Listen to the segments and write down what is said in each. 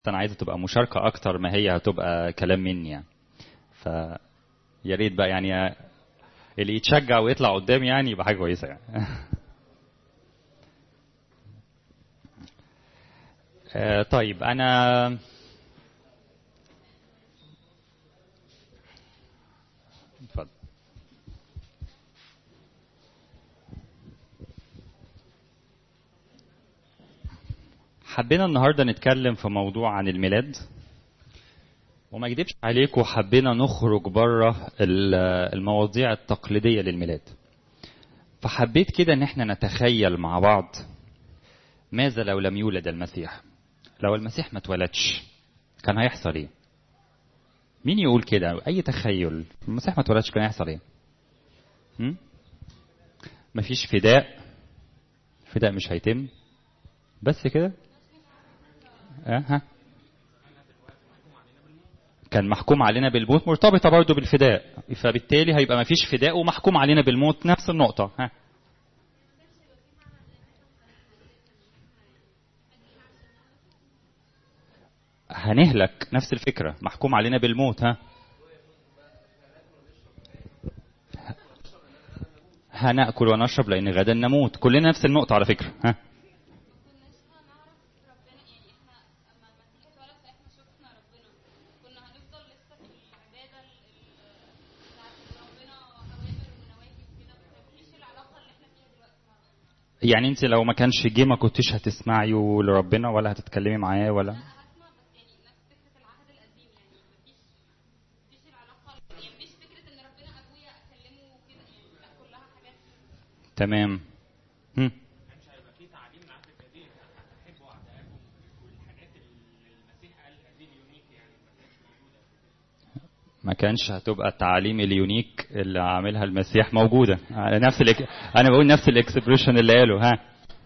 انا عايزه تبقى مشاركه اكتر ما هي هتبقى كلام مني يعني ف يا ريت بقى يعني اللي يتشجع ويطلع قدام يعني يبقى حاجه كويسه يعني آه، طيب انا اتفضل حبينا النهارده نتكلم في موضوع عن الميلاد وما اكدبش عليكم حبينا نخرج بره المواضيع التقليديه للميلاد فحبيت كده ان احنا نتخيل مع بعض ماذا لو لم يولد المسيح لو المسيح ما اتولدش كان هيحصل ايه مين يقول كده اي تخيل المسيح ما اتولدش كان هيحصل ايه هم؟ مفيش فداء فداء مش هيتم بس كده أه ها كان محكوم علينا بالموت مرتبطه برضه بالفداء فبالتالي هيبقى ما فيش فداء ومحكوم علينا بالموت نفس النقطه ها هنهلك نفس الفكره محكوم علينا بالموت ها هناكل ونشرب لان غدا نموت كلنا نفس النقطه على فكره ها يعني انت لو ما كانش جه ما كنتش هتسمعي لربنا ولا هتتكلمي معاه ولا تمام هم. ما كانش هتبقى التعاليم اليونيك اللي عاملها المسيح موجوده نفس الإك... انا بقول نفس الاكسبريشن اللي قاله ها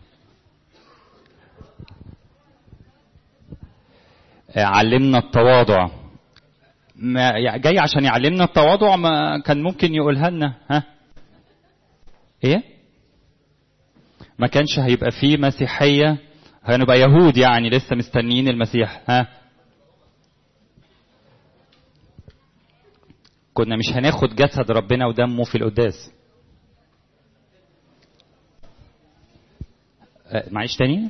علمنا التواضع ما جاي عشان يعلمنا التواضع ما كان ممكن يقولها لنا ها ايه ما كانش هيبقى فيه مسيحيه هنبقى يهود يعني لسه مستنيين المسيح ها كنا مش هناخد جسد ربنا ودمه في القداس معيش تاني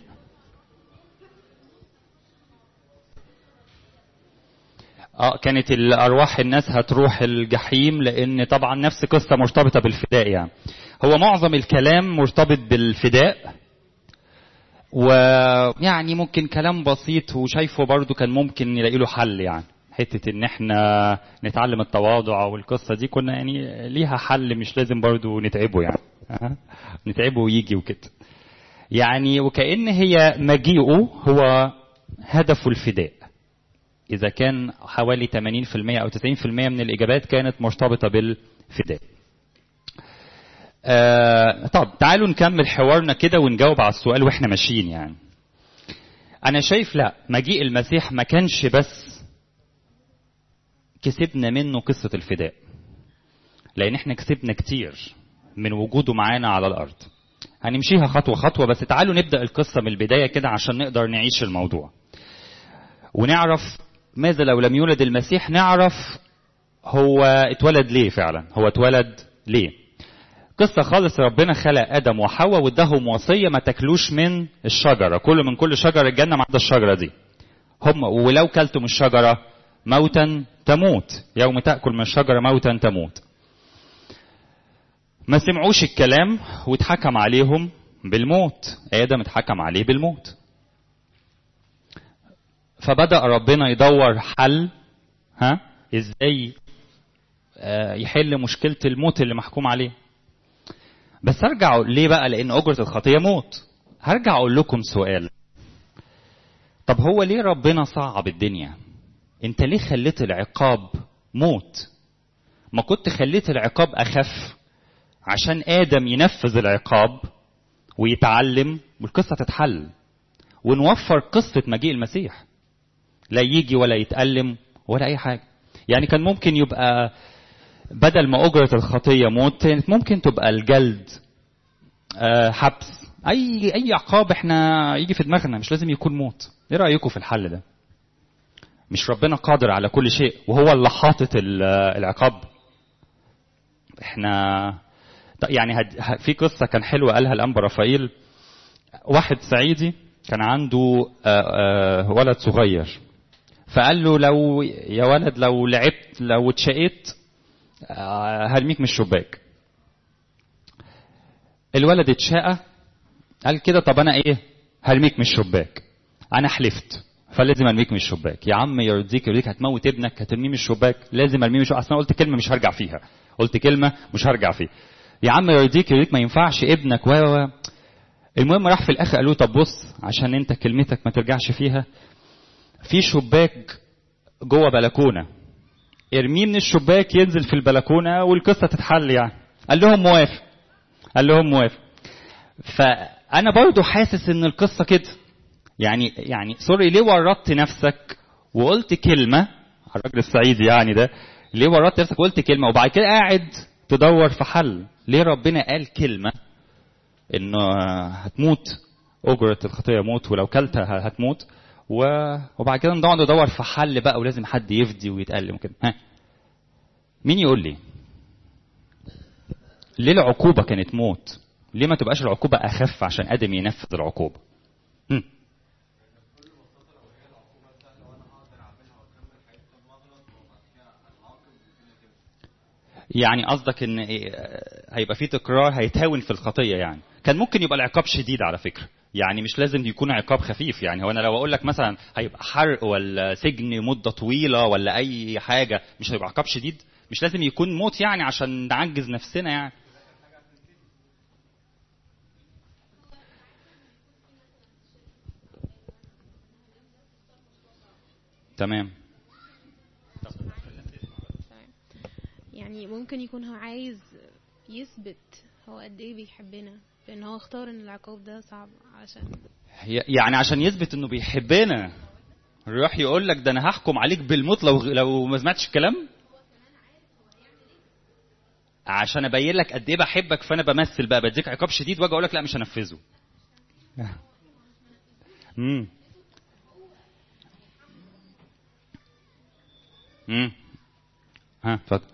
اه كانت الارواح الناس هتروح الجحيم لان طبعا نفس قصه مرتبطه بالفداء يعني هو معظم الكلام مرتبط بالفداء ويعني ممكن كلام بسيط وشايفه برضو كان ممكن نلاقي له حل يعني حته ان احنا نتعلم التواضع والقصه دي كنا يعني ليها حل مش لازم برضو نتعبه يعني نتعبه ويجي وكده يعني وكأن هي مجيئه هو هدفه الفداء إذا كان حوالي 80% أو 90% من الإجابات كانت مرتبطة بالفداء. آه طب تعالوا نكمل حوارنا كده ونجاوب على السؤال واحنا ماشيين يعني. أنا شايف لا مجيء المسيح ما كانش بس كسبنا منه قصة الفداء. لأن احنا كسبنا كتير من وجوده معانا على الأرض. هنمشيها خطوة خطوة بس تعالوا نبدأ القصة من البداية كده عشان نقدر نعيش الموضوع. ونعرف ماذا لو لم يولد المسيح نعرف هو اتولد ليه فعلا هو اتولد ليه قصة خالص ربنا خلق آدم وحواء واداهم وصية ما تاكلوش من الشجرة كل من كل شجرة الجنة ما عدا الشجرة دي هم ولو كلتم الشجرة موتا تموت يوم تأكل من الشجرة موتا تموت ما سمعوش الكلام واتحكم عليهم بالموت آدم اتحكم عليه بالموت فبدأ ربنا يدور حل ها ازاي يحل مشكلة الموت اللي محكوم عليه بس ارجع ليه بقى لان اجرة الخطية موت هرجع اقول لكم سؤال طب هو ليه ربنا صعب الدنيا انت ليه خليت العقاب موت ما كنت خليت العقاب اخف عشان ادم ينفذ العقاب ويتعلم والقصة تتحل ونوفر قصة مجيء المسيح لا يجي ولا يتألم ولا أي حاجة يعني كان ممكن يبقى بدل ما أجرة الخطية موت كانت ممكن تبقى الجلد آه حبس أي أي عقاب إحنا يجي في دماغنا مش لازم يكون موت إيه رأيكم في الحل ده؟ مش ربنا قادر على كل شيء وهو اللي حاطط ال- العقاب احنا ط- يعني هد- ه- في قصه كان حلوه قالها الانبا رافائيل واحد صعيدي كان عنده آه، آه، ولد صغير فقال له لو يا ولد لو لعبت لو اتشقيت آه، هرميك من الشباك الولد اتشقى قال كده طب انا ايه هرميك من الشباك انا حلفت فلازم ارميك من الشباك يا عم يرضيك يرضيك هتموت ابنك هترميه من الشباك لازم ارميه من الشباك اصل انا قلت كلمه مش هرجع فيها قلت كلمه مش هرجع فيها يا عم يرضيك يرضيك ما ينفعش ابنك و و المهم راح في الاخر قالوا طب بص عشان انت كلمتك ما ترجعش فيها في شباك جوه بلكونه ارميه من الشباك ينزل في البلكونه والقصه تتحل يعني قال لهم موافق قال لهم موافق فانا برضو حاسس ان القصه كده يعني يعني سوري ليه ورطت نفسك وقلت كلمه على الراجل الصعيدي يعني ده ليه ورطت نفسك وقلت كلمه وبعد كده قاعد تدور في حل ليه ربنا قال كلمه انه هتموت اجره الخطيه موت ولو كلتها هتموت و- وبعد كده نقعد ندور في حل بقى ولازم حد يفدي ويتألم وكده ها مين يقول لي ليه العقوبه كانت موت ليه ما تبقاش العقوبه اخف عشان ادم ينفذ العقوبه هم. يعني قصدك ان إيه، هيبقى في تكرار هيتهاون في الخطيه يعني كان ممكن يبقى العقاب شديد على فكره يعني مش لازم يكون عقاب خفيف يعني هو انا لو اقول لك مثلا هيبقى حرق ولا سجن مده طويله ولا اي حاجه مش هيبقى عقاب شديد مش لازم يكون موت يعني عشان نعجز نفسنا يعني تمام تمام يعني ممكن يكون هو عايز يثبت هو قد ايه بيحبنا لان هو اختار ان العقاب ده صعب عشان ي- يعني عشان يثبت انه بيحبنا يروح يقول لك ده انا هحكم عليك بالموت لو لو ما سمعتش الكلام عشان ابين لك قد ايه بحبك فانا بمثل بقى بديك عقاب شديد واجي اقول لك لا مش هنفذه امم امم ها اتفضل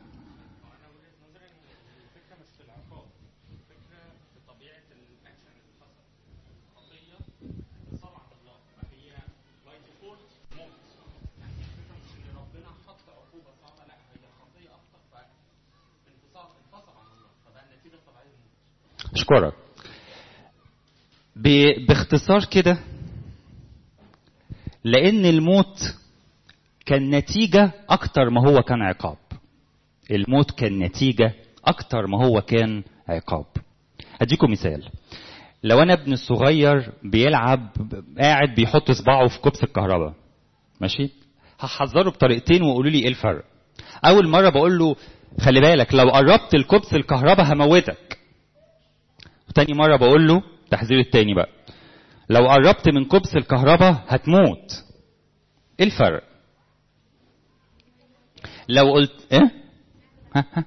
اشكرك ب- باختصار كده لان الموت كان نتيجة اكتر ما هو كان عقاب الموت كان نتيجة اكتر ما هو كان عقاب اديكم مثال لو انا ابن الصغير بيلعب قاعد بيحط صباعه في كبس الكهرباء ماشي هحذره بطريقتين وقولوا لي ايه الفرق اول مره بقول له خلي بالك لو قربت الكبس الكهرباء هموتك وتاني مرة بقول له تحذير التاني بقى لو قربت من كبس الكهرباء هتموت ايه الفرق لو قلت ايه ها ها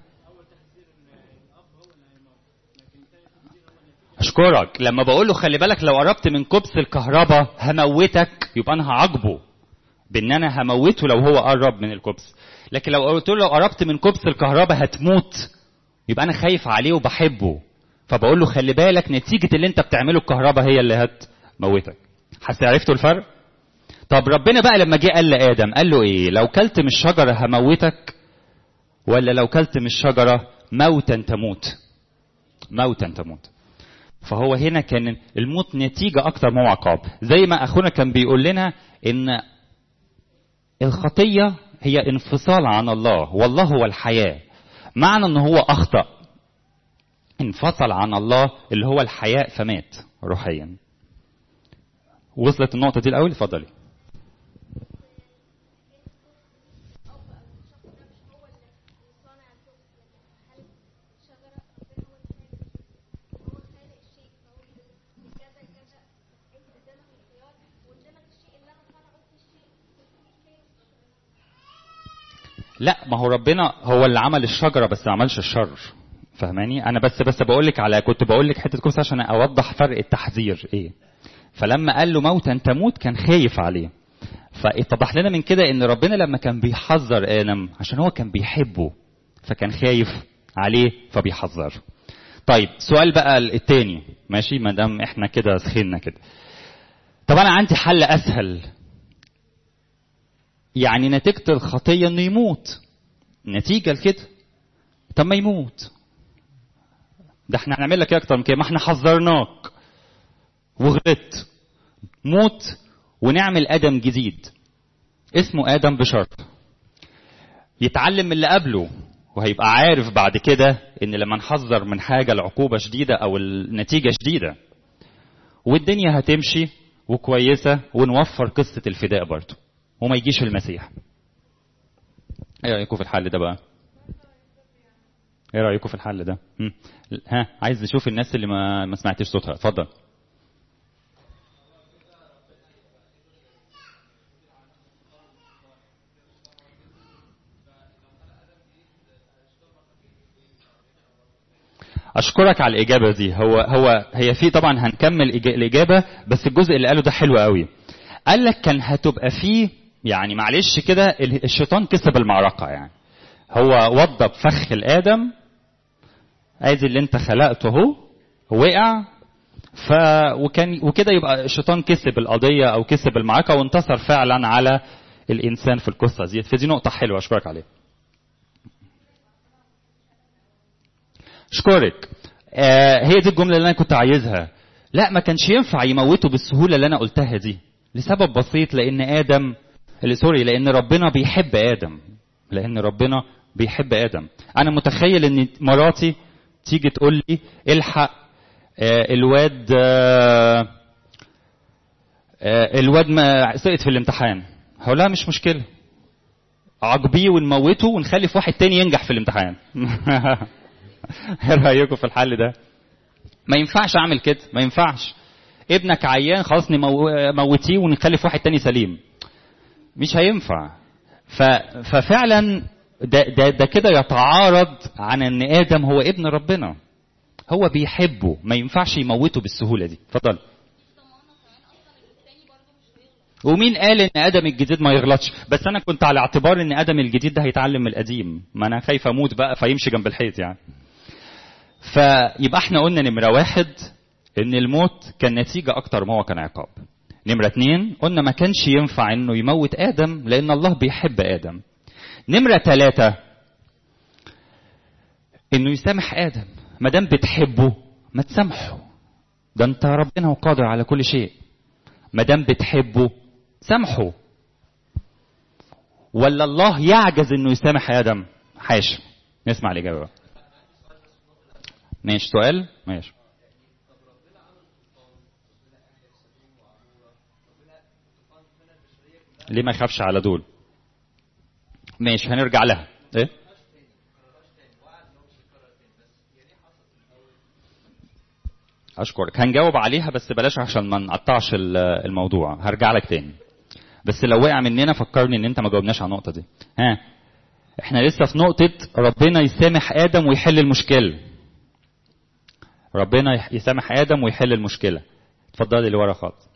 اشكرك لما بقول له خلي بالك لو قربت من كبس الكهرباء هموتك يبقى انا هعاقبه بان انا هموته لو هو قرب من الكبس لكن لو قلت له لو قربت من كبس الكهرباء هتموت يبقى انا خايف عليه وبحبه فبقول له خلي بالك نتيجة اللي انت بتعمله الكهرباء هي اللي هتموتك حس عرفتوا الفرق طب ربنا بقى لما جه قال لآدم قال له ايه لو كلت من الشجرة هموتك ولا لو كلت من الشجرة موتا تموت موتا تموت فهو هنا كان الموت نتيجة أكتر ما هو عقاب زي ما أخونا كان بيقول لنا إن الخطية هي انفصال عن الله والله هو الحياة معنى ان هو اخطأ انفصل عن الله اللي هو الحياة فمات روحيا وصلت النقطة دي الأول اتفضلي لا ما هو ربنا هو اللي عمل الشجره بس ما عملش الشر فاهماني انا بس بس بقول لك على كنت بقول لك حته كويس عشان اوضح فرق التحذير ايه فلما قال له موتا تموت كان خايف عليه فاتضح لنا من كده ان ربنا لما كان بيحذر ادم عشان هو كان بيحبه فكان خايف عليه فبيحذره طيب سؤال بقى التاني ماشي ما دام احنا كده سخنا كده طب انا عندي حل اسهل يعني نتيجة الخطية انه يموت نتيجة لكده طب ما يموت ده احنا هنعمل لك ايه اكتر من كده ما احنا حذرناك وغلطت موت ونعمل ادم جديد اسمه ادم بشرط يتعلم من اللي قبله وهيبقى عارف بعد كده ان لما نحذر من حاجه العقوبه شديده او النتيجه شديده والدنيا هتمشي وكويسه ونوفر قصه الفداء برضه وما يجيش المسيح ايه رايكم في الحل ده بقى ايه رايكم في الحل ده هم. ها عايز نشوف الناس اللي ما, ما سمعتش صوتها اتفضل اشكرك على الاجابه دي هو هو هي في طبعا هنكمل الاجابه بس الجزء اللي قاله ده حلو قوي قال لك كان هتبقى فيه يعني معلش كده الشيطان كسب المعركه يعني هو وضب فخ الادم ادي اللي انت خلقته اهو وقع ف وكان وكده يبقى الشيطان كسب القضيه او كسب المعركه وانتصر فعلا على الانسان في القصه دي فدي نقطه حلوه اشكرك عليها اشكرك آه هي دي الجمله اللي انا كنت عايزها لا ما كانش ينفع يموته بالسهوله اللي انا قلتها دي لسبب بسيط لان ادم سوري لان ربنا بيحب ادم لان ربنا بيحب ادم انا متخيل ان مراتي تيجي تقول لي الحق آه الواد آه آه الواد ما سقط في الامتحان هقول لها مش مشكله عاقبيه ونموته ونخلف واحد تاني ينجح في الامتحان ايه رايكم في الحل ده ما ينفعش اعمل كده ما ينفعش ابنك عيان خلاص نموتيه ونخلف واحد تاني سليم مش هينفع ف... ففعلا ده, ده, ده كده يتعارض عن ان ادم هو ابن ربنا هو بيحبه ما ينفعش يموته بالسهوله دي اتفضل ومين قال ان ادم الجديد ما يغلطش بس انا كنت على اعتبار ان ادم الجديد ده هيتعلم من القديم ما انا خايف اموت بقى فيمشي جنب الحيط يعني فيبقى احنا قلنا نمره واحد ان الموت كان نتيجه اكتر ما هو كان عقاب نمره اتنين قلنا ما كانش ينفع انه يموت ادم لان الله بيحب ادم نمره ثلاثه انه يسامح ادم ما دام بتحبه ما تسامحه ده انت ربنا وقادر على كل شيء ما دام بتحبه سامحه ولا الله يعجز انه يسامح ادم حاشا نسمع الاجابه ماشي سؤال ماشي ليه ما يخافش على دول ماشي هنرجع لها ايه اشكرك هنجاوب عليها بس بلاش عشان ما نقطعش الموضوع هرجع لك تاني بس لو وقع مننا فكرني ان انت ما جاوبناش على النقطه دي ها احنا لسه في نقطه ربنا يسامح ادم ويحل المشكله ربنا يسامح ادم ويحل المشكله اتفضلي اللي ورا خالص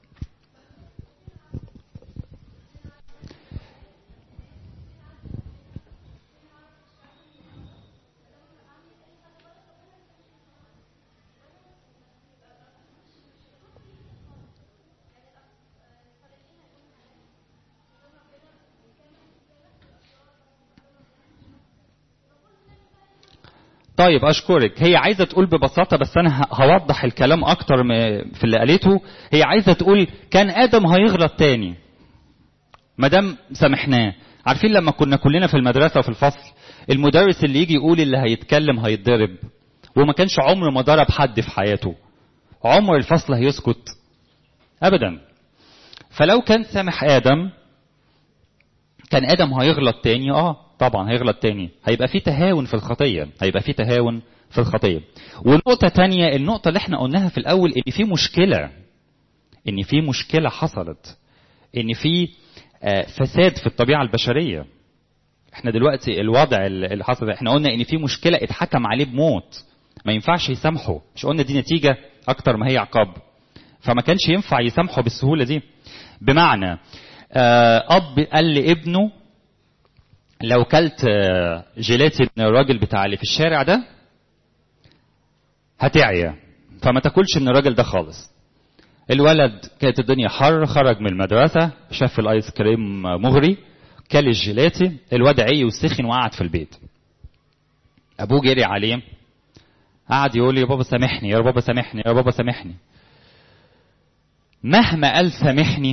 طيب اشكرك هي عايزه تقول ببساطه بس انا هوضح الكلام اكتر في اللي قالته هي عايزه تقول كان ادم هيغلط تاني ما دام سامحناه عارفين لما كنا كلنا في المدرسه وفي الفصل المدرس اللي يجي يقول اللي هيتكلم هيتضرب وما كانش عمره ما ضرب حد في حياته عمر الفصل هيسكت ابدا فلو كان سامح ادم كان ادم هيغلط تاني اه طبعا هيغلط تاني هيبقى في تهاون في الخطيه هيبقى في تهاون في الخطيه ونقطه تانية النقطه اللي احنا قلناها في الاول ان في مشكله ان في مشكله حصلت ان في فساد في الطبيعه البشريه احنا دلوقتي الوضع اللي حصل احنا قلنا ان في مشكله اتحكم عليه بموت ما ينفعش يسامحه مش قلنا دي نتيجه اكتر ما هي عقاب فما كانش ينفع يسامحه بالسهوله دي بمعنى آه، اب قال لابنه لو كلت آه، جيلاتي من الراجل بتاع اللي في الشارع ده هتعيا فما تاكلش من الراجل ده خالص الولد كانت الدنيا حر خرج من المدرسة شاف الايس كريم مغري كل الجيلاتي الواد عي وسخن وقعد في البيت ابوه جري عليه قعد يقول لي يا بابا سامحني يا بابا سامحني يا بابا سامحني مهما قال سامحني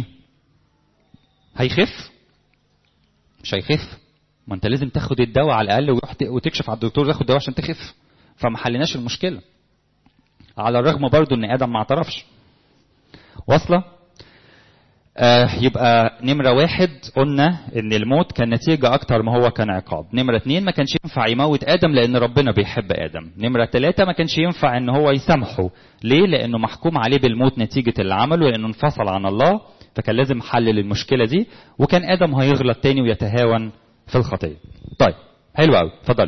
هيخف مش هيخف ما انت لازم تاخد الدواء على الاقل وتروح ت- وتكشف على الدكتور تاخد دواء عشان تخف فما حليناش المشكله على الرغم برضو ان ادم ما اعترفش واصله آه يبقى نمرة واحد قلنا إن الموت كان نتيجة أكتر ما هو كان عقاب. نمرة اتنين ما كانش ينفع يموت آدم لأن ربنا بيحب آدم. نمرة تلاتة ما كانش ينفع إن هو يسامحه. ليه؟ لأنه محكوم عليه بالموت نتيجة اللي عمله لأنه انفصل عن الله فكان لازم حل للمشكلة دي وكان آدم هيغلط تاني ويتهاون في الخطية. طيب حلو قوي اتفضل.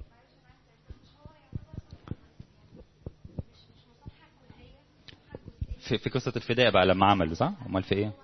في في قصة الفداء بقى لما عمل صح؟ أمال في إيه؟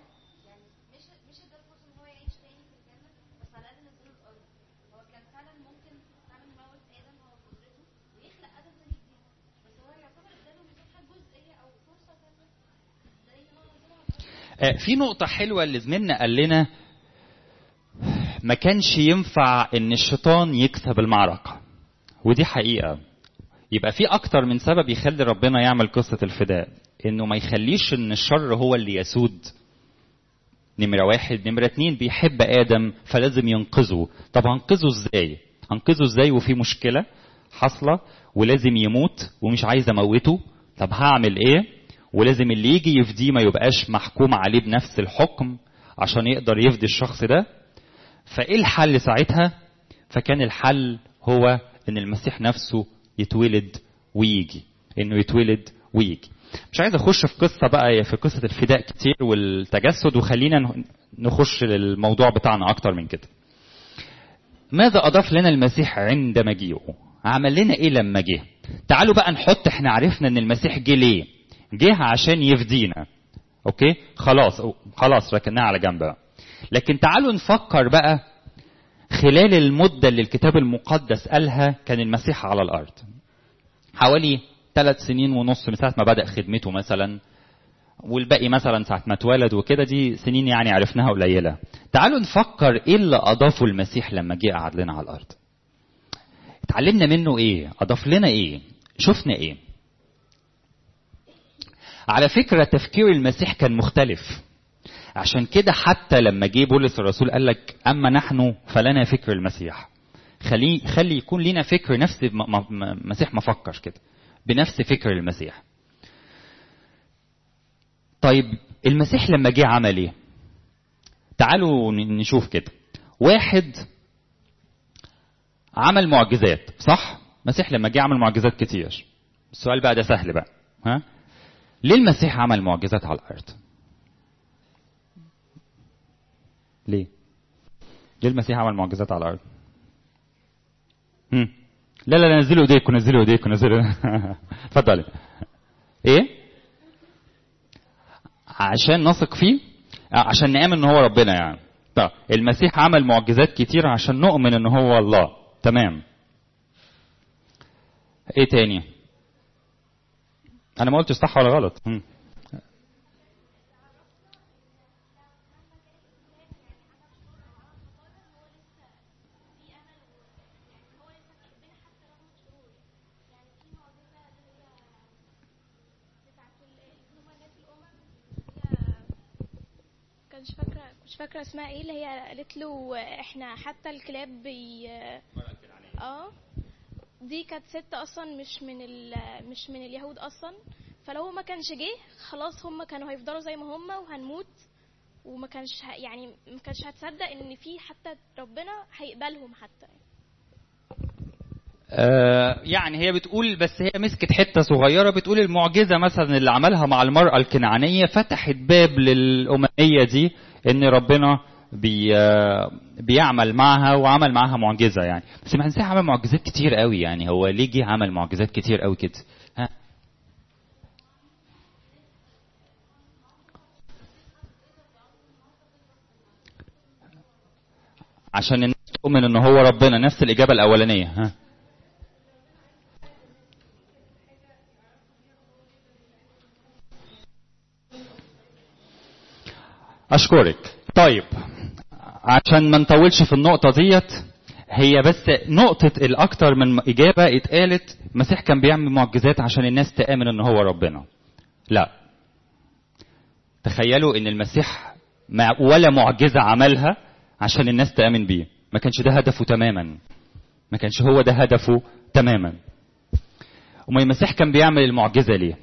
آه، في نقطة حلوة اللي زميلنا قال لنا ما كانش ينفع ان الشيطان يكسب المعركة ودي حقيقة يبقى في اكتر من سبب يخلي ربنا يعمل قصة الفداء انه ما يخليش ان الشر هو اللي يسود نمرة واحد نمرة اتنين بيحب ادم فلازم ينقذه طب هنقذه ازاي هنقذه ازاي وفي مشكلة حاصلة ولازم يموت ومش عايز اموته طب هعمل ايه ولازم اللي يجي يفديه ما يبقاش محكوم عليه بنفس الحكم عشان يقدر يفدي الشخص ده فايه الحل ساعتها فكان الحل هو ان المسيح نفسه يتولد ويجي انه يتولد ويجي مش عايز اخش في قصه بقى في قصه الفداء كتير والتجسد وخلينا نخش للموضوع بتاعنا اكتر من كده ماذا اضاف لنا المسيح عند مجيئه عمل لنا ايه لما جه تعالوا بقى نحط احنا عرفنا ان المسيح جه ليه جه عشان يفدينا اوكي خلاص خلاص ركناها على جنب بقى لكن تعالوا نفكر بقى خلال المدة اللي الكتاب المقدس قالها كان المسيح على الأرض حوالي ثلاث سنين ونص من ساعة ما بدأ خدمته مثلا والباقي مثلا ساعة ما اتولد وكده دي سنين يعني عرفناها قليلة تعالوا نفكر ايه اللي أضافه المسيح لما جه قعد لنا على الأرض اتعلمنا منه ايه أضاف لنا ايه شفنا ايه على فكرة تفكير المسيح كان مختلف عشان كده حتى لما جه بولس الرسول قال لك اما نحن فلنا فكر المسيح خلي خلي يكون لينا فكر نفس المسيح ما فكر كده بنفس فكر المسيح طيب المسيح لما جه عمل ايه تعالوا نشوف كده واحد عمل معجزات صح المسيح لما جه عمل معجزات كتير السؤال بقى ده سهل بقى ها ليه المسيح عمل معجزات على الارض ليه؟ ليه المسيح عمل معجزات على الارض؟ هم. لا لا لا نزلوا ايديكم نزلوا ايديكم نزلوا اتفضلي. ايه؟ عشان نثق فيه؟ عشان نآمن ان هو ربنا يعني. طب المسيح عمل معجزات كتير عشان نؤمن ان هو الله. تمام. ايه تاني؟ انا ما قلتش صح ولا غلط. هم. مش فاكره مش فاكره اسمها ايه اللي هي قالت له احنا حتى الكلاب بي اه دي كانت ست اصلا مش من ال... مش من اليهود اصلا فلو هو ما كانش جه خلاص هم كانوا هيفضلوا زي ما هم وهنموت وما كانش ه... يعني ما كانش هتصدق ان في حتى ربنا هيقبلهم حتى آه يعني هي بتقول بس هي مسكت حته صغيره بتقول المعجزه مثلا اللي عملها مع المراه الكنعانيه فتحت باب للامميه دي ان ربنا بي بيعمل معها وعمل معها معجزه يعني بس المسيح عمل معجزات كتير قوي يعني هو ليه جه عمل معجزات كتير قوي كده ها عشان الناس تؤمن ان هو ربنا نفس الاجابه الاولانيه ها اشكرك طيب عشان ما نطولش في النقطه ديت هي بس نقطة الأكتر من إجابة اتقالت المسيح كان بيعمل معجزات عشان الناس تآمن إن هو ربنا. لا. تخيلوا إن المسيح ما ولا معجزة عملها عشان الناس تآمن بيه. ما كانش ده هدفه تماما. ما كانش هو ده هدفه تماما. أمال المسيح كان بيعمل المعجزة ليه؟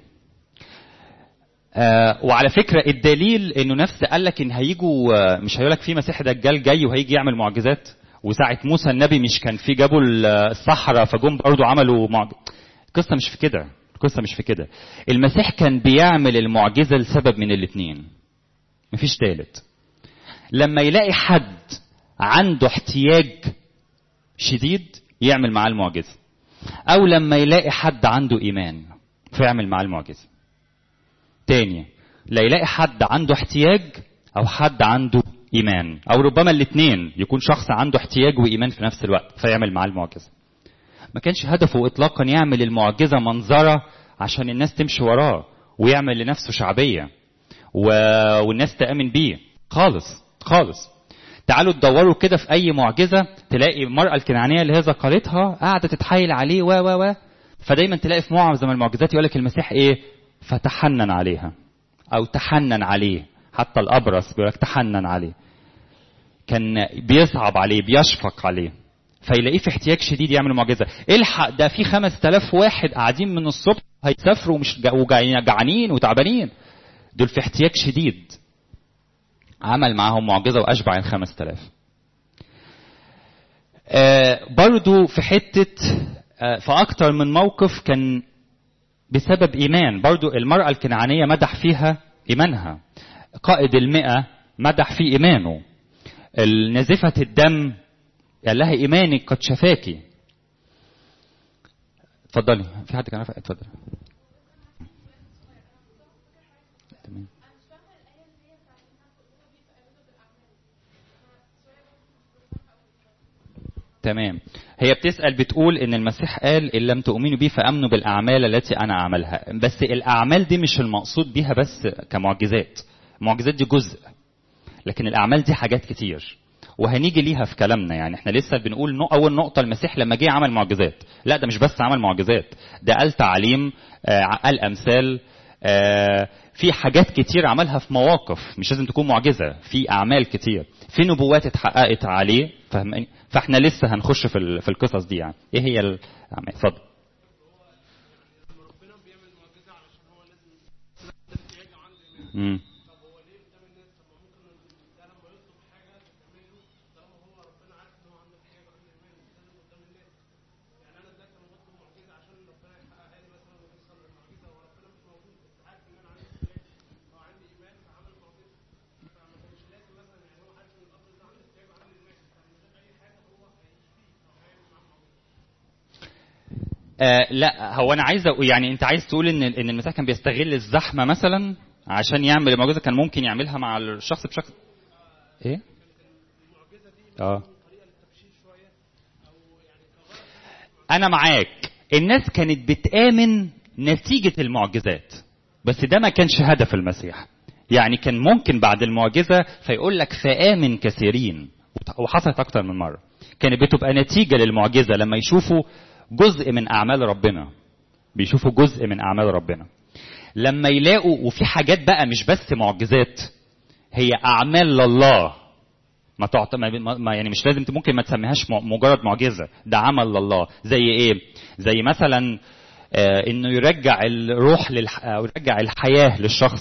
آه وعلى فكرة الدليل إنه نفس قال لك إن هيجوا آه مش هيقول لك في مسيح دجال جاي وهيجي يعمل معجزات وساعة موسى النبي مش كان في جابوا الصحراء فجم برضه عملوا معجزة القصة مش في كده القصة مش في كده المسيح كان بيعمل المعجزة لسبب من الاثنين مفيش تالت لما يلاقي حد عنده احتياج شديد يعمل معاه المعجزة أو لما يلاقي حد عنده إيمان فيعمل معاه المعجزة تاني لا يلاقي حد عنده احتياج أو حد عنده ايمان او ربما الاثنين يكون شخص عنده احتياج وايمان في نفس الوقت فيعمل معاه المعجزه ما كانش هدفه اطلاقا يعمل المعجزه منظره عشان الناس تمشي وراه ويعمل لنفسه شعبيه و... والناس تامن بيه خالص خالص تعالوا تدوروا كده في اي معجزه تلاقي المراه الكنعانيه اللي هي ذكرتها قاعده تتحايل عليه و و و فدايما تلاقي في معظم المعجزات يقول لك المسيح ايه فتحنن عليها او تحنن عليه حتى الابرص بيقول لك تحنن عليه كان بيصعب عليه بيشفق عليه فيلاقيه في احتياج شديد يعمل معجزه الحق ده في 5000 واحد قاعدين من الصبح هيسافروا ومش وجعانين وتعبانين دول في احتياج شديد عمل معاهم معجزه واشبع ال 5000 آه برضو في حته آه في اكتر من موقف كان بسبب ايمان برضو المراه الكنعانيه مدح فيها ايمانها قائد المئة مدح في إيمانه نزفة الدم قال لها إيمانك قد شفاكي اتفضلي في حد كان رافع اتفضل تمام هي بتسأل بتقول إن المسيح قال إن لم تؤمنوا بي فأمنوا بالأعمال التي أنا أعملها بس الأعمال دي مش المقصود بيها بس كمعجزات المعجزات دي جزء لكن الاعمال دي حاجات كتير وهنيجي ليها في كلامنا يعني احنا لسه بنقول نو اول نقطه المسيح لما جه عمل معجزات لا ده مش بس عمل معجزات ده قال تعليم آه قال امثال آه في حاجات كتير عملها في مواقف مش لازم تكون معجزه في اعمال كتير في نبوات اتحققت عليه فاهماني فاحنا لسه هنخش في في القصص دي يعني ايه هي الاعمال اتفضل امم آه لا هو انا عايز يعني انت عايز تقول ان ان المسيح كان بيستغل الزحمه مثلا عشان يعمل المعجزه كان ممكن يعملها مع الشخص بشكل ايه اه انا معاك الناس كانت بتامن نتيجه المعجزات بس ده ما كانش هدف المسيح يعني كان ممكن بعد المعجزه فيقول لك فامن كثيرين وحصلت اكتر من مره كانت بتبقى نتيجه للمعجزه لما يشوفوا جزء من اعمال ربنا بيشوفوا جزء من اعمال ربنا لما يلاقوا وفي حاجات بقى مش بس معجزات هي اعمال لله ما تعط... ما يعني مش لازم ممكن ما تسميهاش مجرد معجزه ده عمل لله زي ايه زي مثلا آه انه يرجع الروح للح... او يرجع الحياه للشخص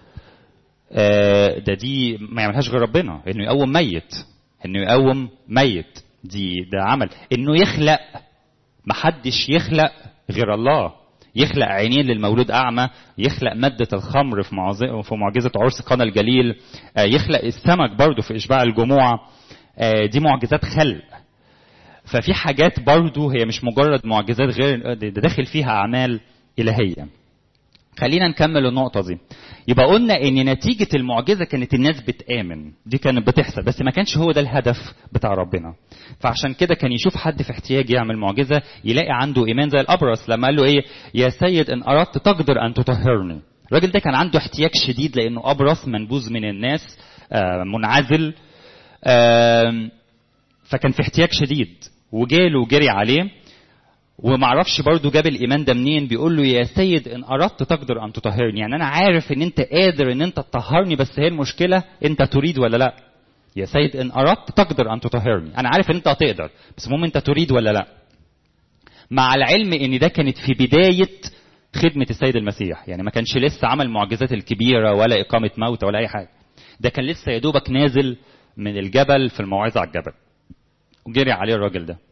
آه ده دي ما يعملهاش غير ربنا انه يقوم ميت انه يقوم ميت دي ده عمل انه يخلق محدش يخلق غير الله يخلق عينين للمولود أعمى يخلق مادة الخمر في في معجزة عرس قنا الجليل يخلق السمك برضه في إشباع الجموع دي معجزات خلق ففي حاجات برضه هي مش مجرد معجزات غير ده داخل فيها أعمال إلهية خلينا نكمل النقطة دي يبقى قلنا ان نتيجة المعجزة كانت الناس بتآمن دي كانت بتحصل بس ما كانش هو ده الهدف بتاع ربنا فعشان كده كان يشوف حد في احتياج يعمل معجزة يلاقي عنده ايمان زي الابرص لما قال له ايه يا سيد ان اردت تقدر ان تطهرني الراجل ده كان عنده احتياج شديد لانه ابرص منبوذ من الناس آه، منعزل آم، فكان في احتياج شديد وجاله وجري عليه ومعرفش برضه جاب الايمان ده منين بيقول له يا سيد ان اردت تقدر ان تطهرني يعني انا عارف ان انت قادر ان انت تطهرني بس هي المشكله انت تريد ولا لا يا سيد ان اردت تقدر ان تطهرني انا عارف ان انت هتقدر بس المهم انت تريد ولا لا مع العلم ان ده كانت في بدايه خدمه السيد المسيح يعني ما كانش لسه عمل المعجزات الكبيره ولا اقامه موتى ولا اي حاجه ده كان لسه يا دوبك نازل من الجبل في الموعظه على الجبل وجري عليه الراجل ده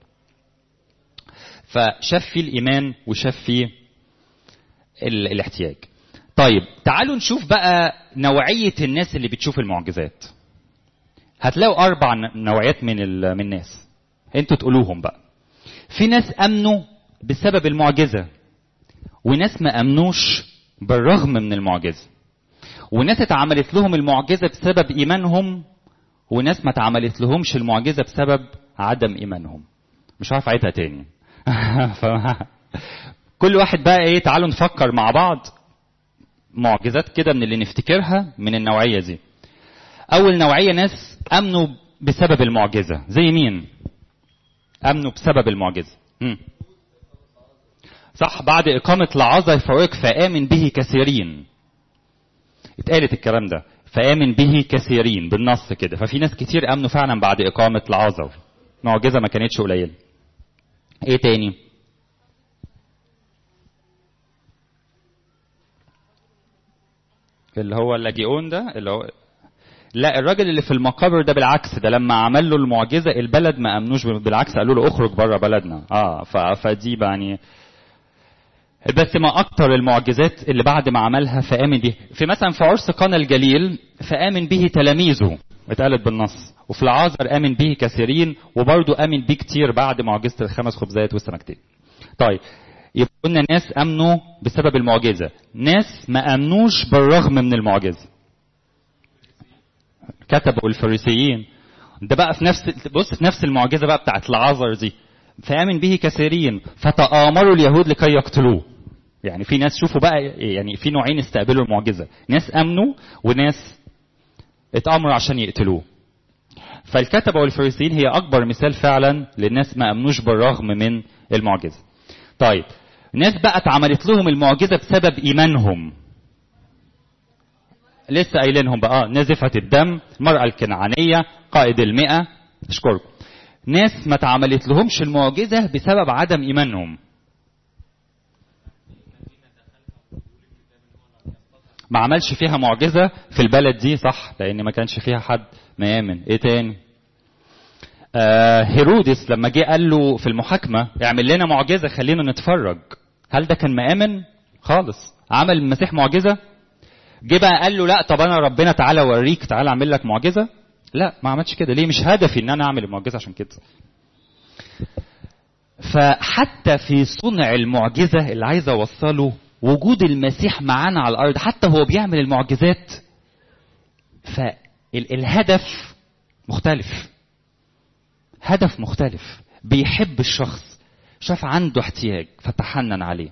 فشاف فيه الايمان وشاف فيه ال- الاحتياج طيب تعالوا نشوف بقى نوعيه الناس اللي بتشوف المعجزات هتلاقوا اربع ن- نوعيات من ال- من الناس انتوا تقولوهم بقى في ناس امنوا بسبب المعجزه وناس ما امنوش بالرغم من المعجزه وناس اتعملت لهم المعجزه بسبب ايمانهم وناس ما اتعملت لهمش المعجزه بسبب عدم ايمانهم مش عارف اعيدها تاني ف- كل واحد بقى ايه تعالوا نفكر مع بعض معجزات كده من اللي نفتكرها من النوعيه دي اول نوعيه ناس امنوا بسبب المعجزه زي مين امنوا بسبب المعجزه مم. صح بعد اقامه لعازر فوق فامن به كثيرين اتقالت الكلام ده فامن به كثيرين بالنص كده ففي ناس كتير امنوا فعلا بعد اقامه لعازر معجزه ما كانتش قليله ايه تاني اللي هو اللاجئون ده اللي هو لا الراجل اللي في المقابر ده بالعكس ده لما عمل له المعجزه البلد ما امنوش بالعكس قالوا له اخرج بره بلدنا اه ف- فدي بقى يعني بس ما اكتر المعجزات اللي بعد ما عملها فامن به في مثلا في عرس قنا الجليل فامن به تلاميذه اتقالت بالنص وفي العازر امن به كثيرين وبرضه امن به كتير بعد معجزه الخمس خبزات والسمكتين طيب يبقى قلنا ناس امنوا بسبب المعجزه ناس ما امنوش بالرغم من المعجزه كتبوا الفريسيين ده بقى في نفس بص في نفس المعجزه بقى بتاعت العازر دي فامن به كثيرين فتآمروا اليهود لكي يقتلوه يعني في ناس شوفوا بقى يعني في نوعين استقبلوا المعجزه ناس امنوا وناس اتامروا عشان يقتلوه فالكتبه والفريسيين هي اكبر مثال فعلا للناس ما امنوش بالرغم من المعجزه طيب ناس بقى اتعملت لهم المعجزه بسبب ايمانهم لسه قايلينهم بقى آه، نزفة الدم المرأة الكنعانية قائد المئة أشكركم ناس ما اتعملت لهمش المعجزة بسبب عدم إيمانهم ما عملش فيها معجزة في البلد دي صح لأن ما كانش فيها حد ما يامن إيه تاني آه هيرودس لما جه قال له في المحاكمة اعمل لنا معجزة خلينا نتفرج هل ده كان مآمن؟ خالص عمل المسيح معجزة؟ جه بقى قال له لا طب انا ربنا تعالى اوريك تعالى اعمل لك معجزه لا ما عملش كده ليه مش هدفي ان انا اعمل المعجزه عشان كده فحتى في صنع المعجزه اللي عايز اوصله وجود المسيح معانا على الارض حتى هو بيعمل المعجزات فالهدف مختلف هدف مختلف بيحب الشخص شاف عنده احتياج فتحنن عليه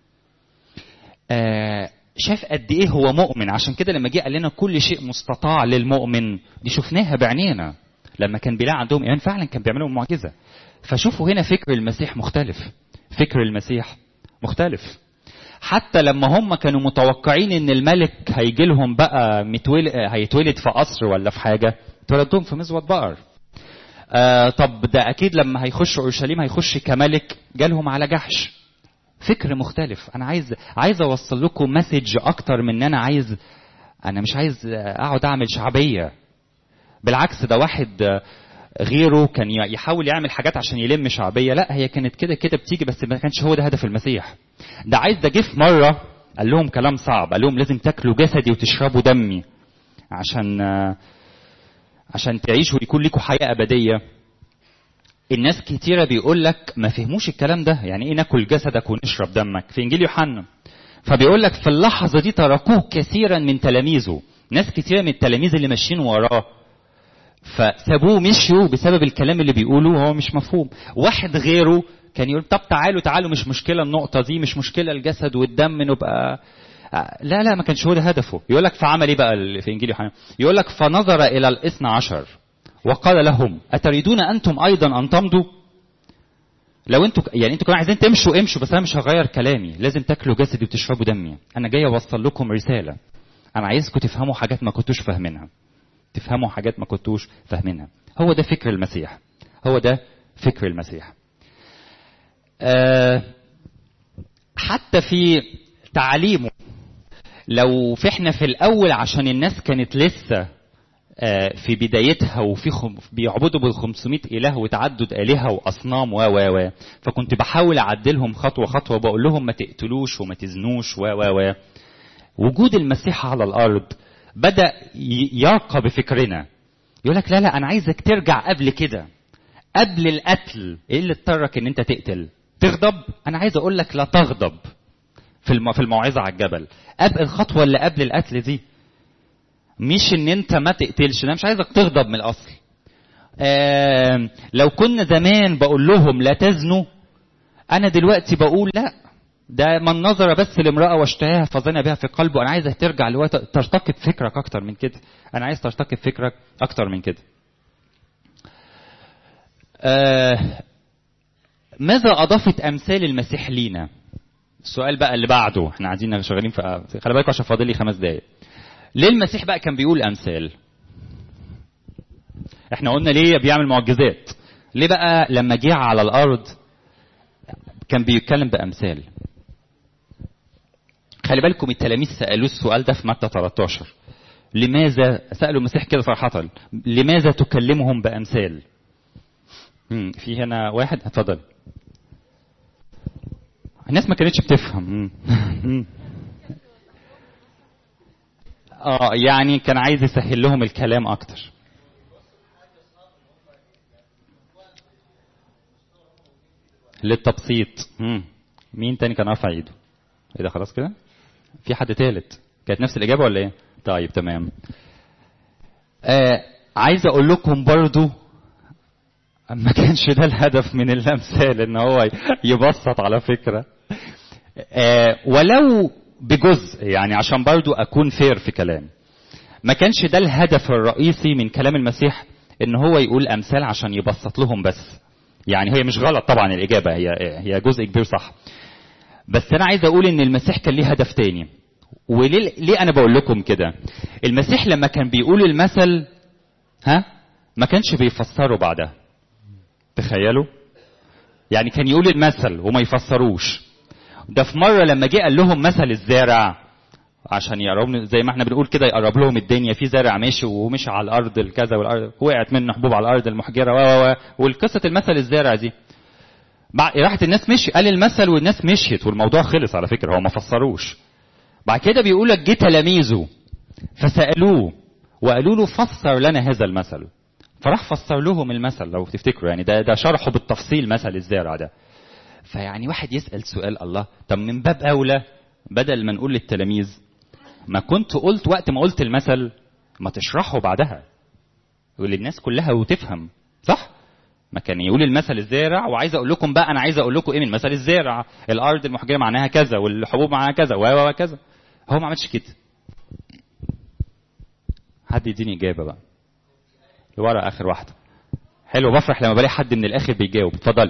آه شاف قد ايه هو مؤمن عشان كده لما جه قال لنا كل شيء مستطاع للمؤمن دي شفناها بعينينا لما كان بيلاقي عندهم ايمان فعلا كان بيعملوا معجزه فشوفوا هنا فكر المسيح مختلف فكر المسيح مختلف حتى لما هم كانوا متوقعين ان الملك هيجي لهم بقى متولد هيتولد في قصر ولا في حاجه اتولد لهم في مزود بقر آه طب ده اكيد لما هيخش اورشليم هيخش كملك جالهم على جحش فكر مختلف انا عايز عايز اوصل لكم مسج اكتر من ان انا عايز انا مش عايز اقعد اعمل شعبيه بالعكس ده واحد غيره كان يحاول يعمل حاجات عشان يلم شعبيه لا هي كانت كده كده بتيجي بس ما كانش هو ده هدف المسيح ده عايز ده جه في مره قال لهم كلام صعب قال لهم لازم تاكلوا جسدي وتشربوا دمي عشان عشان تعيشوا يكون لكم حياه ابديه الناس كتيره بيقول لك ما فهموش الكلام ده يعني ايه ناكل جسدك ونشرب دمك في انجيل يوحنا فبيقول لك في اللحظة دي تركوه كثيرا من تلاميذه ناس كثيرة من التلاميذ اللي ماشيين وراه فسابوه مشيوا بسبب الكلام اللي بيقوله وهو مش مفهوم واحد غيره كان يقول طب تعالوا تعالوا مش مشكلة النقطة دي مش مشكلة الجسد والدم نبقى لا لا ما كانش هو ده هدفه يقول لك فعمل ايه بقى في انجيل يوحنا يقول لك فنظر الى الاثنى عشر وقال لهم اتريدون انتم ايضا ان تمضوا لو انتوا يعني انتوا كمان عايزين تمشوا امشوا بس انا مش هغير كلامي لازم تاكلوا جسدي وتشربوا دمي انا جاي اوصل لكم رساله انا عايزكم تفهموا حاجات ما كنتوش فاهمينها تفهموا حاجات ما كنتوش فاهمينها هو ده فكر المسيح هو ده فكر المسيح أه حتى في تعليمه لو في احنا في الاول عشان الناس كانت لسه في بدايتها وفي خم... بيعبدوا بال 500 اله وتعدد الهه واصنام و و و فكنت بحاول اعدلهم خطوه خطوه وبقول لهم ما تقتلوش وما تزنوش و و و وجود المسيح على الارض بدا يرقى بفكرنا يقول لك لا لا انا عايزك ترجع قبل كده قبل القتل ايه اللي اضطرك ان انت تقتل تغضب انا عايز اقول لك لا تغضب في في الموعظه على الجبل قبل الخطوه اللي قبل القتل دي مش ان انت ما تقتلش انا مش عايزك تغضب من الاصل آه لو كنا زمان بقول لهم لا تزنوا انا دلوقتي بقول لا ده من نظر بس لامرأة واشتهاها فظن بها في قلبه انا عايزك ترجع لوقت ترتقي بفكرك اكتر من كده انا عايز ترتقي بفكرك اكتر من كده آه ماذا اضافت امثال المسيح لينا السؤال بقى اللي بعده احنا قاعدين شغالين في خلي بالكم عشان فاضل لي خمس دقايق ليه المسيح بقى كان بيقول امثال احنا قلنا ليه بيعمل معجزات ليه بقى لما جه على الارض كان بيتكلم بامثال خلي بالكم التلاميذ سالوه السؤال ده في متى 13 لماذا سالوا المسيح كده صراحه لماذا تكلمهم بامثال في هنا واحد اتفضل الناس ما كانتش بتفهم اه يعني كان عايز يسهل لهم الكلام اكتر للتبسيط مم. مين تاني كان رافع ايده ايه ده خلاص كده في حد تالت كانت نفس الاجابه ولا ايه طيب تمام آه عايز اقول لكم برضو ما كانش ده الهدف من الامثال ان هو يبسط على فكره آه ولو بجزء يعني عشان برضو اكون فير في كلام ما كانش ده الهدف الرئيسي من كلام المسيح ان هو يقول امثال عشان يبسط لهم بس يعني هي مش غلط طبعا الاجابه هي هي جزء كبير صح بس انا عايز اقول ان المسيح كان ليه هدف تاني وليه ليه انا بقول لكم كده المسيح لما كان بيقول المثل ها ما كانش بيفسره بعدها تخيلوا يعني كان يقول المثل وما يفسروش ده في مره لما جه قال لهم مثل الزارع عشان يقربوا زي ما احنا بنقول كده يقرب لهم الدنيا في زارع ماشي ومشي على الارض الكذا والارض وقعت منه حبوب على الارض المحجره و و والقصه المثل الزارع دي راحت الناس مشي قال المثل والناس مشيت والموضوع خلص على فكره هو ما فسروش بعد كده بيقول لك جه تلاميذه فسالوه وقالوا له فسر لنا هذا المثل فراح فسر لهم المثل لو تفتكروا يعني ده ده شرحه بالتفصيل مثل الزارع ده فيعني واحد يسال سؤال الله طب من باب اولى بدل ما نقول للتلاميذ ما كنت قلت وقت ما قلت المثل ما تشرحه بعدها وللناس كلها وتفهم صح ما كان يقول المثل الزارع وعايز اقول لكم بقى انا عايز اقول لكم ايه من مثل الزارع الارض المحجره معناها كذا والحبوب معناها كذا و كذا هو ما عملش كده حد يديني اجابه بقى لورا اخر واحده حلو بفرح لما بلاقي حد من الاخر بيجاوب اتفضلي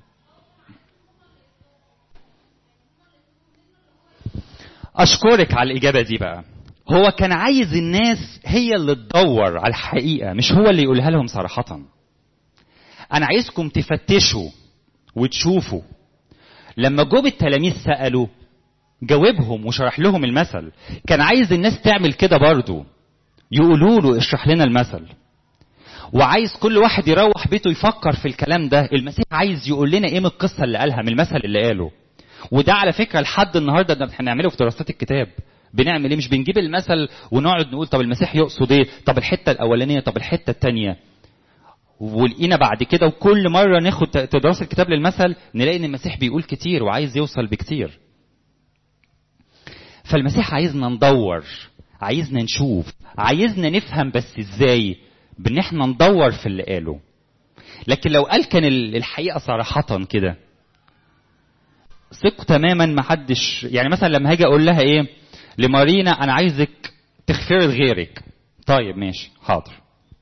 اشكرك على الاجابه دي بقى هو كان عايز الناس هي اللي تدور على الحقيقه مش هو اللي يقولها لهم صراحه انا عايزكم تفتشوا وتشوفوا لما جوب التلاميذ سالوا جاوبهم وشرح لهم المثل كان عايز الناس تعمل كده برضه يقولوا له اشرح لنا المثل وعايز كل واحد يروح بيته يفكر في الكلام ده المسيح عايز يقول لنا ايه من القصه اللي قالها من المثل اللي قاله وده على فكره لحد النهارده ده احنا بنعمله في دراسات الكتاب بنعمل ايه مش بنجيب المثل ونقعد نقول طب المسيح يقصد ايه طب الحته الاولانيه طب الحته الثانيه ولقينا بعد كده وكل مره ناخد دراسه الكتاب للمثل نلاقي ان المسيح بيقول كتير وعايز يوصل بكتير فالمسيح عايزنا ندور عايزنا نشوف عايزنا نفهم بس ازاي بان احنا ندور في اللي قاله لكن لو قال كان الحقيقه صراحه كده ثق تماما ما حدش يعني مثلا لما هاجي اقول لها ايه لمارينا انا عايزك تغفري لغيرك طيب ماشي حاضر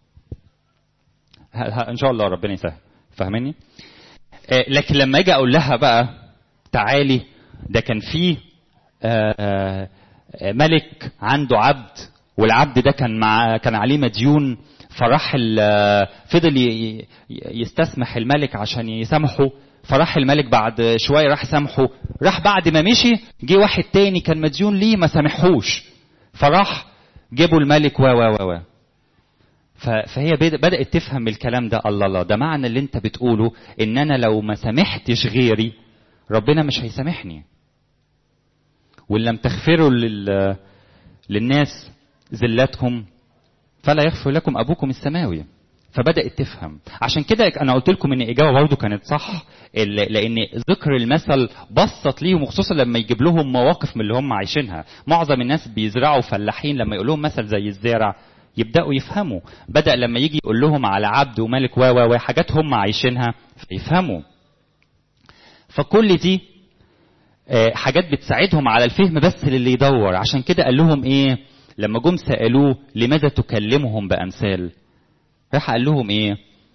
ان شاء الله ربنا يسهل فاهماني آه لكن لما اجي اقول لها بقى تعالي ده كان فيه آه ملك عنده عبد والعبد ده كان مع كان عليه مديون فراح فضل يستسمح الملك عشان يسامحه فراح الملك بعد شويه راح سامحه راح بعد ما مشي جه واحد تاني كان مديون ليه ما سامحوش فراح جابوا الملك و و و فهي بدات تفهم الكلام ده الله الله ده معنى اللي انت بتقوله ان انا لو ما سامحتش غيري ربنا مش هيسامحني وان لم تغفروا لل... للناس ذلتهم فلا يغفر لكم ابوكم السماوي فبدات تفهم عشان كده انا قلت لكم ان الاجابه برضه كانت صح لان ذكر المثل بسط ليهم وخصوصا لما يجيب لهم مواقف من اللي هم عايشينها معظم الناس بيزرعوا فلاحين لما يقول لهم مثل زي الزارع يبداوا يفهموا بدا لما يجي يقول لهم على عبد وملك و و حاجات هم عايشينها فيفهموا فكل دي حاجات بتساعدهم على الفهم بس للي يدور عشان كده قال لهم ايه لما جم سالوه لماذا تكلمهم بامثال راح قال لهم ايه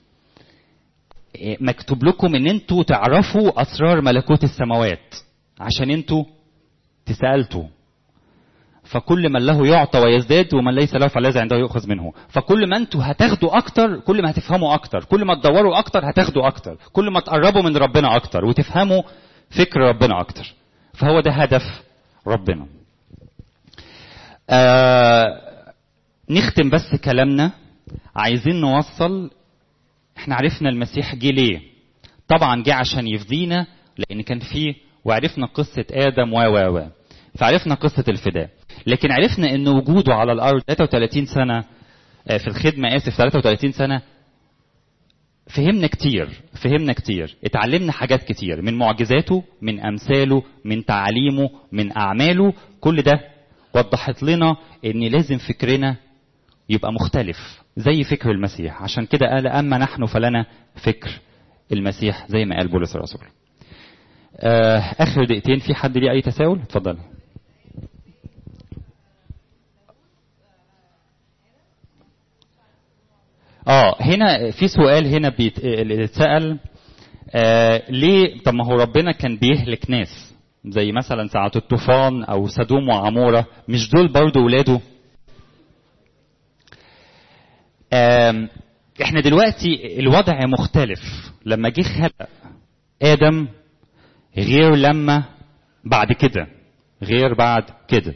مكتوب لكم ان انتوا تعرفوا اسرار ملكوت السماوات عشان انتوا تسالتوا فكل من له يعطى ويزداد ومن ليس له فليس عنده يؤخذ منه فكل ما انتوا هتاخدوا اكتر كل ما هتفهموا اكتر كل ما تدوروا اكتر هتاخدوا اكتر كل ما تقربوا من ربنا اكتر وتفهموا فكر ربنا اكتر فهو ده هدف ربنا آه نختم بس كلامنا عايزين نوصل احنا عرفنا المسيح جه ليه طبعا جه عشان يفدينا لان كان فيه وعرفنا قصه ادم و و و فعرفنا قصه الفداء لكن عرفنا ان وجوده على الارض 33 سنه في الخدمه اسف 33 سنه فهمنا كتير فهمنا كتير اتعلمنا حاجات كتير من معجزاته من امثاله من تعاليمه من اعماله كل ده وضحت لنا ان لازم فكرنا يبقى مختلف زي فكر المسيح عشان كده قال اما نحن فلنا فكر المسيح زي ما قال بولس الرسول آه اخر دقيقتين في حد ليه اي تساؤل اتفضل اه هنا في سؤال هنا بيتسال آه ليه طب ما هو ربنا كان بيهلك ناس زي مثلا ساعة الطوفان او سدوم وعمورة مش دول برضه ولاده آه احنا دلوقتي الوضع مختلف لما جه خلق ادم غير لما بعد كده غير بعد كده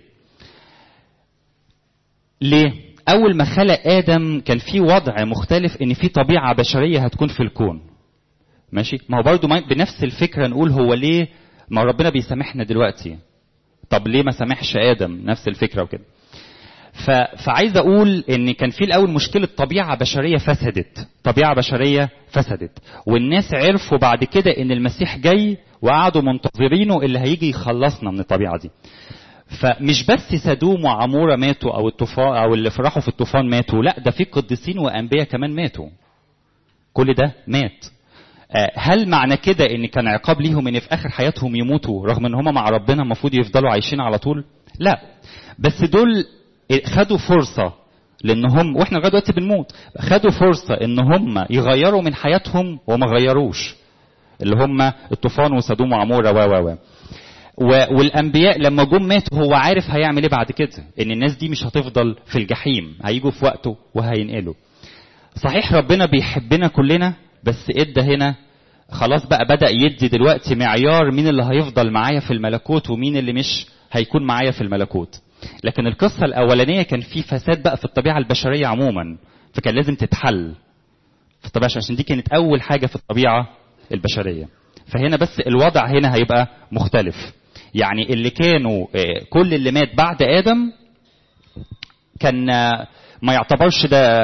ليه اول ما خلق ادم كان في وضع مختلف ان في طبيعه بشريه هتكون في الكون ماشي ما هو برضو بنفس الفكره نقول هو ليه ما ربنا بيسامحنا دلوقتي طب ليه ما سامحش ادم نفس الفكره وكده ف... فعايز اقول ان كان في الاول مشكله طبيعه بشريه فسدت طبيعه بشريه فسدت والناس عرفوا بعد كده ان المسيح جاي وقعدوا منتظرينه اللي هيجي يخلصنا من الطبيعه دي فمش بس سدوم وعموره ماتوا او الطوفان او اللي فرحوا في الطوفان ماتوا لا ده في قديسين وانبياء كمان ماتوا كل ده مات هل معنى كده ان كان عقاب ليهم ان في اخر حياتهم يموتوا رغم ان هم مع ربنا المفروض يفضلوا عايشين على طول لا بس دول خدوا فرصه لان هم واحنا لغايه دلوقتي بنموت خدوا فرصه ان هم يغيروا من حياتهم وما غيروش اللي هم الطوفان وسدوم وعموره و و و والانبياء لما جم ماتوا هو عارف هيعمل ايه بعد كده ان الناس دي مش هتفضل في الجحيم هيجوا في وقته وهينقلوا صحيح ربنا بيحبنا كلنا بس ادى هنا خلاص بقى بدا يدي دلوقتي معيار مين اللي هيفضل معايا في الملكوت ومين اللي مش هيكون معايا في الملكوت لكن القصه الاولانيه كان في فساد بقى في الطبيعه البشريه عموما فكان لازم تتحل في الطبيعه عشان دي كانت اول حاجه في الطبيعه البشريه فهنا بس الوضع هنا هيبقى مختلف يعني اللي كانوا كل اللي مات بعد ادم كان ما يعتبرش ده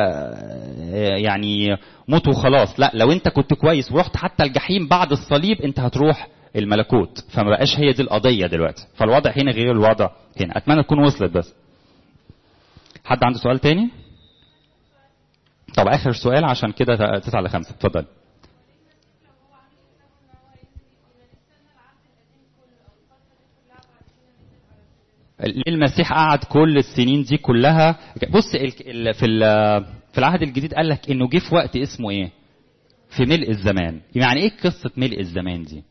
يعني موت وخلاص لا لو انت كنت كويس ورحت حتى الجحيم بعد الصليب انت هتروح الملكوت فما بقاش هي دي القضيه دلوقتي فالوضع هنا غير الوضع هنا اتمنى تكون وصلت بس حد عنده سؤال تاني طب اخر سؤال عشان كده تسعة لخمسة اتفضل ليه المسيح قعد كل السنين دي كلها بص ال- ال- في ال- في العهد الجديد قال لك انه جه في وقت اسمه ايه في ملء الزمان يعني ايه قصه ملء الزمان دي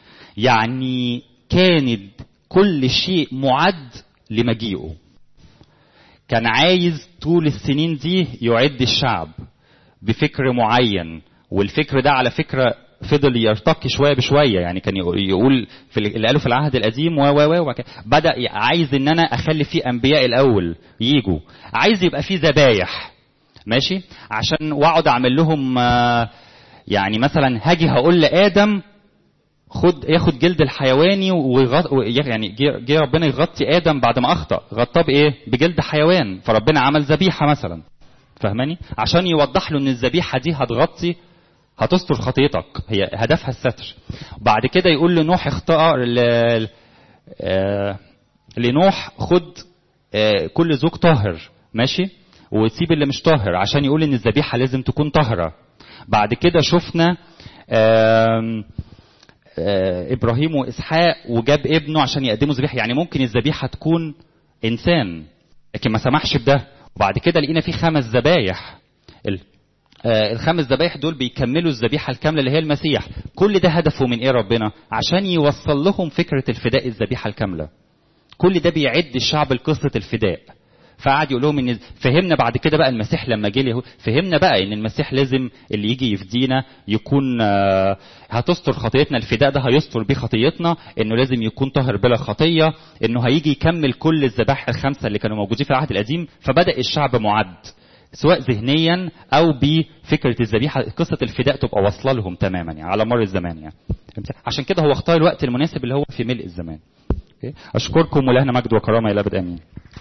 يعني كانت كل شيء معد لمجيئه كان عايز طول السنين دي يعد الشعب بفكر معين والفكر ده على فكره فضل يرتقي شويه بشويه يعني كان يقول- يقول في اللي قاله في العهد القديم و و و وك- بدا ي- عايز ان انا اخلي فيه انبياء الاول يجوا عايز يبقى فيه ذبايح ماشي عشان واقعد اعمل لهم آه، يعني مثلا هاجي هقول لادم خد ياخد جلد الحيواني ويغط... و- يعني جه جه ربنا يغطي ادم بعد ما اخطا غطاه بايه بجلد حيوان فربنا عمل ذبيحه مثلا فاهماني عشان يوضح له ان الذبيحه دي هتغطي هتستر خطيتك هي هدفها الستر بعد كده يقول لنوح اختار ل... آه، لنوح خد آه، كل زوج طاهر ماشي وتسيب اللي مش طاهر عشان يقول ان الذبيحه لازم تكون طاهره بعد كده شفنا آم، آه، ابراهيم واسحاق وجاب ابنه عشان يقدموا ذبيحه يعني ممكن الذبيحه تكون انسان لكن ما سمحش بده وبعد كده لقينا في خمس ذبايح ال- آه، الخمس ذبايح دول بيكملوا الذبيحه الكامله اللي هي المسيح كل ده هدفه من ايه ربنا عشان يوصل لهم فكره الفداء الذبيحه الكامله كل ده بيعد الشعب لقصه الفداء فقعد يقول لهم ان فهمنا بعد كده بقى المسيح لما جه اليهود فهمنا بقى ان المسيح لازم اللي يجي يفدينا يكون آه، هتستر خطيتنا الفداء ده هيستر بيه خطيتنا انه لازم يكون طاهر بلا خطيه انه هيجي يكمل كل الذبائح الخمسه اللي كانوا موجودين في العهد القديم فبدا الشعب معد سواء ذهنيا او بفكره الذبيحه قصه الفداء تبقى واصله لهم تماما يعني على مر الزمان يعني فهمت؟ عشان كده هو اختار الوقت المناسب اللي هو في ملء الزمان أوكي؟ اشكركم ولهنا مجد وكرامه الى ابد امين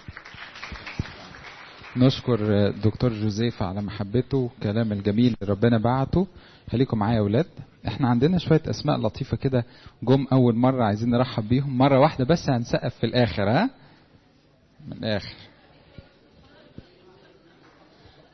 نشكر دكتور جوزيف على محبته والكلام الجميل اللي ربنا بعته خليكم معايا يا اولاد احنا عندنا شويه اسماء لطيفه كده جم اول مره عايزين نرحب بيهم مره واحده بس هنسقف في الاخر ها من الاخر